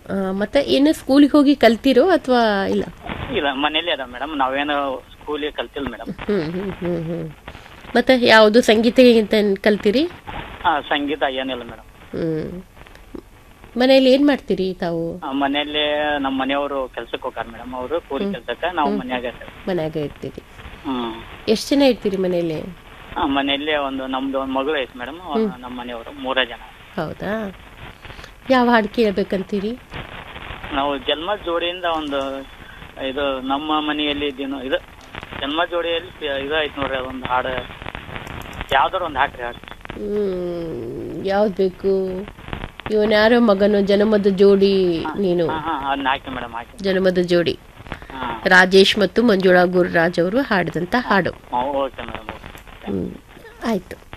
ಆ, ಮತ್ತೆ ಏನು ಸ್ಕೂಲಿಗೆ ಹೋಗಿ ಕಲ್ತಿರೋ ಅಥವಾ ಇಲ್ಲ ಇಲ್ಲ ಮನೇಲಿ ಅದ ಮೇಡಮ್ ನಾವೇನು ಸ್ಕೂಲಿಗೆ ಕಲ್ತಿಲ್ಲ ಮೇಡಮ್ ಹ್ಮ್ ಹ್ಮ್ ಹ್ಮ್ ಹ್ಮ್ ಮತ್ತೆ ಯಾವುದು ಸಂಗೀತ ಗೀತ ಏನ್ ಕಲ್ತೀರಿ ಸಂಗೀತ ಏನಿಲ್ಲ ಮೇಡಮ್ ಹ್ಮ್ ಮನೆಯಲ್ಲಿ ಏನ್ ಮಾಡ್ತೀರಿ ತಾವು ಮನೆಯಲ್ಲಿ ನಮ್ಮ ಮನೆಯವರು ಕೆಲ್ಸಕ್ಕೆ ಹೋಗಾರ ಮೇಡಮ್ ಅವರು ಕೂಲಿ ಕೆಲ್ಸಕ್ಕೆ ನಾವು ಮನ್ಯಾಗ ಇರ್ತೇವೆ. ಮನ್ಯಾಗ ಇರ್ತೀರಿ ಹ್ಮ್ ಎಷ್ಟು ಜನ ಇರ್ತೀರಿ ಮನೆಯಲ್ಲಿ ಆ, ಮನೆಯಲ್ಲಿ ಒಂದು ನಮ್ದು ಒಂದು ಮಗಳು ಐತಿ ಮೇಡಮ್ ನಮ್ಮ ಮನೆಯವರು ಮೂರೇ ಜನ ಹೌದಾ ಯಾವ ಹಾಡು ಕೇಳಬೇಕಂತೀರಿ ನಾವು ಜನ್ಮ ಜೋಡಿಯಿಂದ ಒಂದು ಇದು ನಮ್ಮ ಮನೆಯಲ್ಲಿ ಇದ್ದೀನು ಇದು ಜನ್ಮ ಜೋಡಿಯಲ್ಲಿ ಪಿ- ಇದು ಐತಿ ನೋಡ್ರಿ ಅದೊಂದು ಹಾಡು ಯಾವ್ದಾರು ಒಂದು ಹಾಕ್ರಿ ಹಾಡು ಹ್ಮ್ ಯಾವ್ದು ಬೇಕು ಇವನ್ ಯಾರೋ ಮಗನು ಜನ್ಮದ ಜೋಡಿ ನೀನು ಹಾ ಹಾ ಅದನ್ನ ಹಾಕಿ ಮೇಡಮ್ ಹಾಕಿ ಜನ್ಮದ ಜೋಡಿ ಹಾ ರಾಜೇಶ್ ಮತ್ತು ಮಂಜುಳಾ ಗುರುರಾಜ್ ಅವರು ಹಾಡಿದಂತ ಹಾಡು ಓಕೆ ಮೇಡಮ್ ಓಕೆ ಹ್ಮ್ ಆಯ್ತು